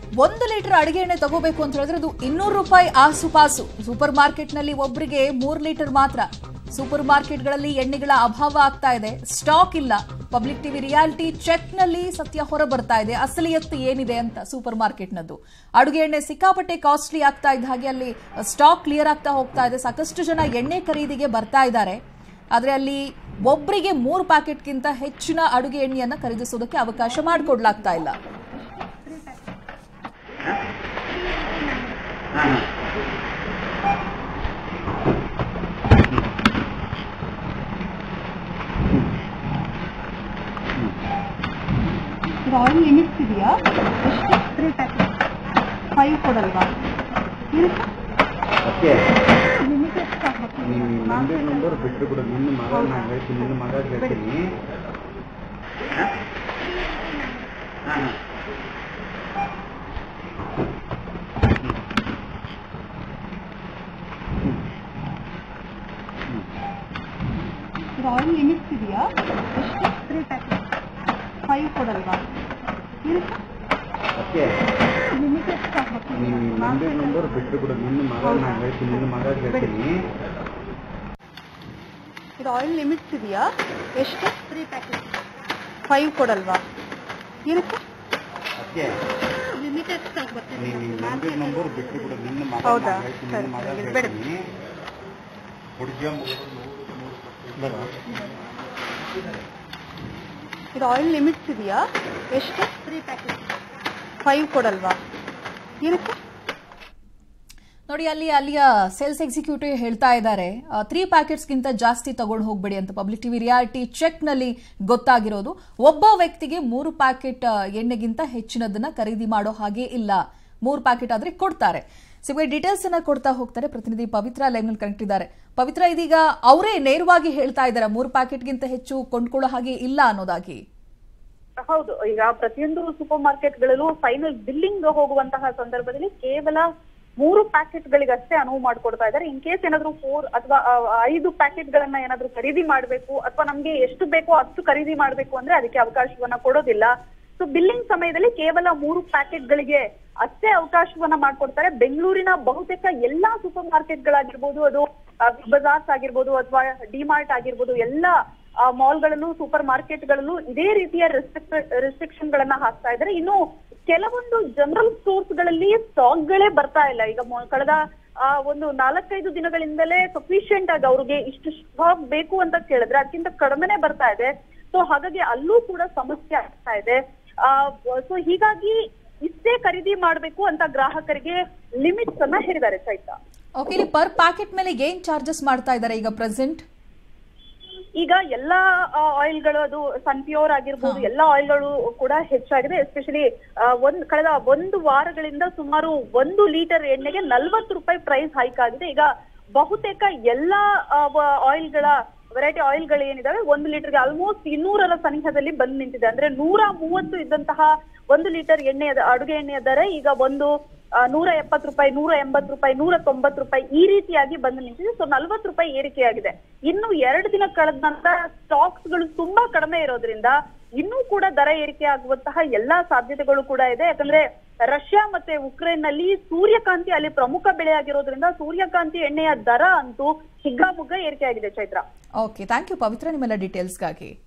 ಒಂದು ಲೀಟರ್ ಅಡಿಗೆ ಎಣ್ಣೆ ತಗೋಬೇಕು ಅಂತ ಹೇಳಿದ್ರೆ ಅದು ಇನ್ನೂರು ರೂಪಾಯಿ ಆಸುಪಾಸು ಸೂಪರ್ ಮಾರ್ಕೆಟ್ನಲ್ಲಿ ಒಬ್ಬರಿಗೆ ಮೂರು ಲೀಟರ್ ಮಾತ್ರ ಸೂಪರ್ ಮಾರ್ಕೆಟ್ಗಳಲ್ಲಿ ಎಣ್ಣೆಗಳ ಅಭಾವ ಆಗ್ತಾ ಇದೆ ಸ್ಟಾಕ್ ಇಲ್ಲ ಪಬ್ಲಿಕ್ ಟಿವಿ ರಿಯಾಲಿಟಿ ಚೆಕ್ನಲ್ಲಿ ಸತ್ಯ ಹೊರ ಬರ್ತಾ ಇದೆ ಅಸಲಿಯತ್ತು ಏನಿದೆ ಅಂತ ಸೂಪರ್ ಮಾರ್ಕೆಟ್ನದ್ದು ಅಡುಗೆ ಎಣ್ಣೆ ಸಿಕ್ಕಾಪಟ್ಟೆ ಕಾಸ್ಟ್ಲಿ ಆಗ್ತಾ ಇದ್ದ ಹಾಗೆ ಅಲ್ಲಿ ಸ್ಟಾಕ್ ಕ್ಲಿಯರ್ ಆಗ್ತಾ ಹೋಗ್ತಾ ಇದೆ ಸಾಕಷ್ಟು ಜನ ಎಣ್ಣೆ ಖರೀದಿಗೆ ಬರ್ತಾ ಇದ್ದಾರೆ ಆದ್ರೆ ಅಲ್ಲಿ ಒಬ್ಬರಿಗೆ ಮೂರು ಪ್ಯಾಕೆಟ್ಗಿಂತ ಹೆಚ್ಚಿನ ಅಡುಗೆ ಎಣ್ಣೆಯನ್ನ ಖರೀದಿಸೋದಕ್ಕೆ ಅವಕಾಶ ಮಾಡಿಕೊಡ್ಲಾಗ್ತಾ ಇಲ್ಲ ಆಯಿಲ್ ಲಿಮಿಟ್ಸ್ ಇದೆಯಾ ಎಷ್ಟು ತ್ರೀ ಪ್ಯಾಕೆಟ್ ಫೈವ್ ಕೊಡಲ್ವಾ ಇರುತ್ತೆ ಓಕೆ ಲಿಮಿಟ್ ಎಷ್ಟು ಆಗ್ಬೇಕು ನೀನು ನಂಬರ್ ನಂಬರ್ ಬಿಟ್ಟರು ಬಿಡು ನಿನ್ನ ಮಗ ನಾನು ಹೇಳ್ತೀನಿ ನಿನ್ನ ಮಗ ಹೇಳ್ತೀನಿ ಹಾಂ ಹಾಂ ಆಯಿಲ್ ಲಿಮಿಟ್ಸ್ ಇದೆಯಾ ಎಷ್ಟು ತ್ರೀ ಪ್ಯಾಕೆಟ್ ಫೈವ್ ಕೊಡಲ್ವಾ ಇರುತ್ತೆ ಓಕೆ ಲಿಮಿಟ್ ಎಷ್ಟು ಆಗ್ಬೇಕು ನೀನು ನಂಬರ್ ನಂಬರ್ ಬಿಟ್ಟರು ಬಿಡು ನಿನ್ನ ಮಗ ನಾನು ಹೇಳ್ತೀನಿ ನಿನ್ನ ಮಗ ಹೇಳ್ತೀನಿ ಇದು ಆಯಿಲ್ ಲಿಮಿಟ್ಸ್ ಇದೆಯಾ ಎಷ್ಟು ತ್ರೀ ಪ್ಯಾಕೆಟ್ ಫೈವ್ ಕೊಡಲ್ವಾ ಇರುತ್ತೆ ಓಕೆ ಲಿಮಿಟ್ ಎಷ್ಟು ಆಗ್ಬೇಕು ನೀನು ನಂಬರ್ ನಂಬರ್ ಬಿಟ್ಟರು ಬಿಡು ನಿನ್ನ ಮಗ ಹೌದಾ? ನಾನು ಹೇಳ್ತೀನಿ ನಿನ್ನ ಮಗ ಸರಿ, ಬಿಡು. ಹೇಳ್ತೀನಿ ಹುಡುಗಿಯ ಬೇಡ ಇದು ಆಯಿಲ್ ಲಿಮಿಟ್ಸ್ ಇದೆಯಾ ಎಷ್ಟು ತ್ರೀ ಪ್ಯಾಕೆಟ್ ಫೈವ್ ಕೊಡಲ್ವಾ ಇರುತ್ತೆ ನೋಡಿ ಅಲ್ಲಿ ಅಲ್ಲಿಯ ಸೇಲ್ಸ್ ಎಕ್ಸಿಕ್ಯೂಟಿವ್ ಹೇಳ್ತಾ ಇದ್ದಾರೆ ತ್ರೀ ಪ್ಯಾಕೆಟ್ಸ್ಗಿಂತ ಜಾಸ್ತಿ ತಗೊಂಡು ಹೋಗ್ಬೇಡಿ ಅಂತ ಪಬ್ಲಿಕ್ ಟಿವಿ ರಿಯಾಲಿಟಿ ಚೆಕ್ನಲ್ಲಿ ಗೊತ್ತಾಗಿರೋದು ಒಬ್ಬ ವ್ಯಕ್ತಿಗೆ ಮೂರು ಪ್ಯಾಕೆಟ್ ಎಣ್ಣೆಗಿಂತ ಹೆಚ್ಚಿನದನ್ನ ಖರೀದಿ ಮಾಡೋ ಹಾಗೆ ಇಲ್ಲ ಮೂರು ಪ್ಯಾಕೆಟ್ ಆದ್ರೆ ಕೊಡ್ತಾರೆ ಸಿಮಗೆ ಡೀಟೇಲ್ಸ್ ಅನ್ನ ಕೊಡ್ತಾ ಹೋಗ್ತಾರೆ ಪ್ರತಿನಿಧಿ ಪವಿತ್ರ ಲೈವ್ ನಲ್ಲಿ ಕನೆಕ್ಟ್ ಇದ್ದಾರೆ ಪವಿತ್ರ ಇದೀಗ ಅವರೇ ನೇರವಾಗಿ ಹೇಳ್ತಾ ಇದ್ದಾರೆ ಮೂರು ಪ್ಯಾಕೆಟ್ಗಿಂತ ಹೆಚ್ಚು ಕೊಂಡ್ಕೊಳ್ಳೋ ಹಾಗೆ ಇಲ್ಲ ಅನ್ನೋದಾಗಿ ಹೌದು ಈಗ ಪ್ರತಿಯೊಂದು ಸೂಪರ್ ಮಾರ್ಕೆಟ್ಗಳಲ್ಲೂ ಫೈನಲ್ ಬಿಲ್ಲಿಂಗ್ ಹೋಗುವಂತಹ ಸಂದರ್ಭದಲ್ಲಿ ಕೇವಲ ಮೂರು ಪ್ಯಾಕೆಟ್ ಗಳಿಗಷ್ಟೇ ಅನುವು ಮಾಡ್ಕೊಡ್ತಾ ಇದ್ದಾರೆ ಇನ್ ಕೇಸ್ ಏನಾದ್ರು ಫೋರ್ ಅಥವಾ ಐದು ಪ್ಯಾಕೆಟ್ ಗಳನ್ನ ಏನಾದ್ರು ಖರೀದಿ ಮಾಡಬೇಕು ಅಥವಾ ನಮ್ಗೆ ಎಷ್ಟು ಬೇಕೋ ಅಷ್ಟು ಖರೀದಿ ಮಾಡಬೇಕು ಅಂದ್ರೆ ಅದಕ್ಕೆ ಅವಕಾಶವನ್ನ ಕೊಡೋದಿಲ್ಲ ಸೊ ಬಿಲ್ಲಿಂಗ್ ಸಮಯದಲ್ಲಿ ಕೇವಲ ಮೂರು ಪ್ಯಾಕೆಟ್ ಗಳಿಗೆ ಅಷ್ಟೇ ಅವಕಾಶವನ್ನ ಮಾಡ್ಕೊಡ್ತಾರೆ ಬೆಂಗಳೂರಿನ ಬಹುತೇಕ ಎಲ್ಲಾ ಸೂಪರ್ ಮಾರ್ಕೆಟ್ ಗಳಾಗಿರ್ಬೋದು ಅದು ಬಿಗ್ ಬಜಾರ್ಸ್ ಆಗಿರ್ಬೋದು ಅಥವಾ ಡಿಮಾರ್ಟ್ ಆಗಿರ್ಬೋದು ಎಲ್ಲಾ ಮಾಲ್ಗಳಲ್ಲೂ ಸೂಪರ್ ಮಾರ್ಕೆಟ್ಗಳಲ್ಲೂ ಇದೇ ರೀತಿಯ ರೆಸ್ಟ್ರಿಕ್ಷನ್ ಗಳನ್ನ ಹಾಕ್ತಾ ಇದ್ದಾರೆ ಇನ್ನು ಕೆಲವೊಂದು ಜನರಲ್ ಸ್ಟೋರ್ಸ್ ಗಳಲ್ಲಿ ಸ್ಟಾಕ್ ಗಳೇ ಬರ್ತಾ ಇಲ್ಲ ಈಗ ಮೊ- ಕಳೆದ ಆ, ಒಂದು ನಾಲ್ಕೈದು ದಿನಗಳಿಂದಲೇ ಸಫಿಶಿಯಂಟ್ ಆಗಿ ಅವ್ರಿಗೆ ಇಷ್ಟು ಸ್ಟಾಕ್ ಬೇಕು ಅಂತ ಕೇಳಿದ್ರೆ ಅದಕ್ಕಿಂತ ಕಡಿಮೆನೆ ಬರ್ತಾ ಇದೆ ಸೊ ಹಾಗಾಗಿ ಅಲ್ಲೂ ಕೂಡ ಸಮಸ್ಯೆ ಆಗ್ತಾ ಇದೆ ಸೊ ಹೀಗಾಗಿ ಇಷ್ಟೇ ಖರೀದಿ ಮಾಡ್ಬೇಕು ಅಂತ ಗ್ರಾಹಕರಿಗೆ ಲಿಮಿಟ್ಸ್ ಅನ್ನ ಹೇಳಿದ್ದಾರೆ ಚೈತ್ರ ಓಕೆ ಇಲ್ಲಿ ಪರ್ ಪ್ಯಾಕೆಟ್ ಮೇಲೆ ಏನ್ ಚಾರ್ಜಸ್ ಮಾಡ್ತಾ ಇದ್ದಾರೆ ಈಗ ಪ್ರೆಸೆಂಟ್ ಈಗ ಎಲ್ಲಾ ಆಯಿಲ್ಗಳು ಅದು ಸನ್ಪ್ಯೂರ್ ಆಗಿರ್ಬೋದು ಎಲ್ಲಾ ಆಯಿಲ್ಗಳು ಕೂಡ ಹೆಚ್ಚಾಗಿದೆ ಎಸ್ಪೆಷಲಿ ಒಂದ್ ಕಳೆದ ಒಂದು ವಾರಗಳಿಂದ ಸುಮಾರು ಒಂದು ಲೀಟರ್ ಎಣ್ಣೆಗೆ ನಲ್ವತ್ತು ರೂಪಾಯಿ ಪ್ರೈಸ್ ಹೈಕ್ ಆಗಿದೆ ಈಗ ಬಹುತೇಕ ಎಲ್ಲಾ ಆಯಿಲ್ಗಳ ವೆರೈಟಿ ಆಯಿಲ್ಗಳು ಏನಿದಾವೆ ಒಂದು ಲೀಟರ್ಗೆ ಆಲ್ಮೋಸ್ಟ್ ಇನ್ನೂರರ ಸನಿಹದಲ್ಲಿ ಬಂದು ನಿಂತಿದೆ ಅಂದ್ರೆ ನೂರ ಮೂವತ್ತು ಇದ್ದಂತಹ ಒಂದು ಲೀಟರ್ ಎಣ್ಣೆ ಅಡುಗೆ ಎಣ್ಣೆಯ ದರ ಈಗ ಒಂದು ಆ, ನೂರ ಎಪ್ಪತ್ತು ರೂಪಾಯಿ ನೂರ ಎಂಬತ್ತು ರೂಪಾಯಿ ನೂರ ತೊಂಬತ್ತು ರೂಪಾಯಿ ಈ ರೀತಿಯಾಗಿ ಬಂದು ನಿಂತಿದೆ ಸೊ ನಲ್ವತ್ತು ರೂಪಾಯಿ ಏರಿಕೆಯಾಗಿದೆ ಇನ್ನು ಎರಡು ದಿನ ಕಳೆದ ನಂತರ ಸ್ಟಾಕ್ಸ್ ಗಳು ತುಂಬಾ ಕಡಿಮೆ ಇರೋದ್ರಿಂದ ಇನ್ನೂ ಕೂಡ ದರ ಏರಿಕೆ ಆಗುವಂತಹ ಎಲ್ಲಾ ಸಾಧ್ಯತೆಗಳು ಕೂಡ ಇದೆ ಯಾಕಂದ್ರೆ ರಷ್ಯಾ ಮತ್ತೆ ಉಕ್ರೇನ್ ನಲ್ಲಿ ಸೂರ್ಯಕಾಂತಿ ಅಲ್ಲಿ ಪ್ರಮುಖ ಬೆಳೆ ಆಗಿರೋದ್ರಿಂದ ಸೂರ್ಯಕಾಂತಿ ಎಣ್ಣೆಯ ದರ ಅಂತೂ ಹಿಗ್ಗಾಮುಗ್ಗ ಏರಿಕೆ ಆಗಿದೆ Chaitra okay thank you Pavitra ನಿಮ್ಮೆಲ್ಲ ಡೀಟೇಲ್ಸ್ಗಾಗಿ